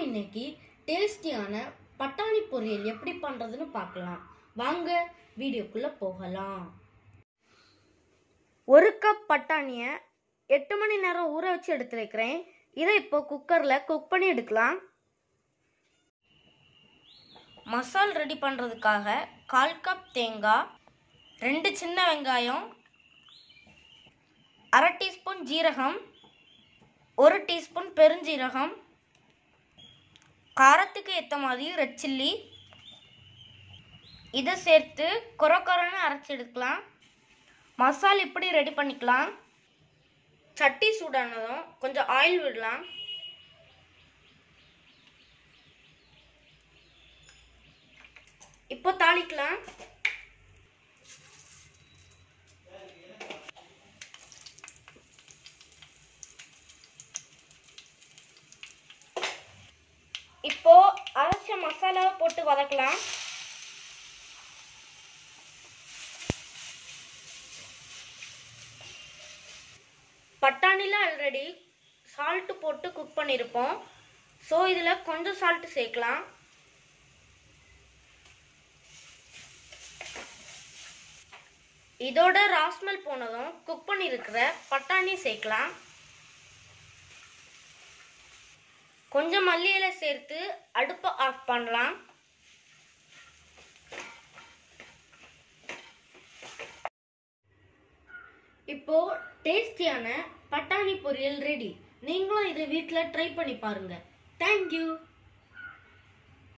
இன்னைக்கு டேஸ்டியான பட்டாணி பொரியல் எப்படி பண்ணுறதுன்னு பார்க்கலாம் வாங்க வீடியோக்குள்ள போகலாம் ஒரு கப் பட்டாணியை எட்டு மணி நேரம் ஊற வச்சு எடுத்து வைக்கிறேன் இதை இப்போ குக்கரில் குக் பண்ணி எடுக்கலாம் மசால் ரெடி பண்ணுறதுக்காக கால் கப் தேங்காய் ரெண்டு சின்ன வெங்காயம் அரை டீஸ்பூன் ஜீரகம் ஒரு டீஸ்பூன் பெருஞ்சீரகம் காரத்துக்கு ஏற்ற மாதிரி ரெட் சில்லி இதை சேர்த்து கொர கொரன்னு அரைச்சி எடுக்கலாம் மசால் இப்படி ரெடி பண்ணிக்கலாம் சட்டி சூடானதும் கொஞ்சம் ஆயில் விடலாம் இப்போ தாளிக்கலாம் இப்போ அரைச்ச மசாலாவை போட்டு வதக்கலாம் பட்டாணியில் ஆல்ரெடி சால்ட்டு போட்டு குக் பண்ணியிருப்போம் ஸோ இதில் கொஞ்சம் சால்ட்டு சேர்க்கலாம் இதோட ராஸ்மல் போனதும் குக் பண்ணியிருக்கிற பட்டாணி சேர்க்கலாம் கொஞ்சம் மல்லி இலை சேர்த்து அடுப்பை ஆஃப் பண்ணலாம் இப்போ டேஸ்டியான பட்டாணி பொரியல் ரெடி நீங்களும் இதை வீட்டில் ட்ரை பண்ணி பாருங்க தேங்க்யூ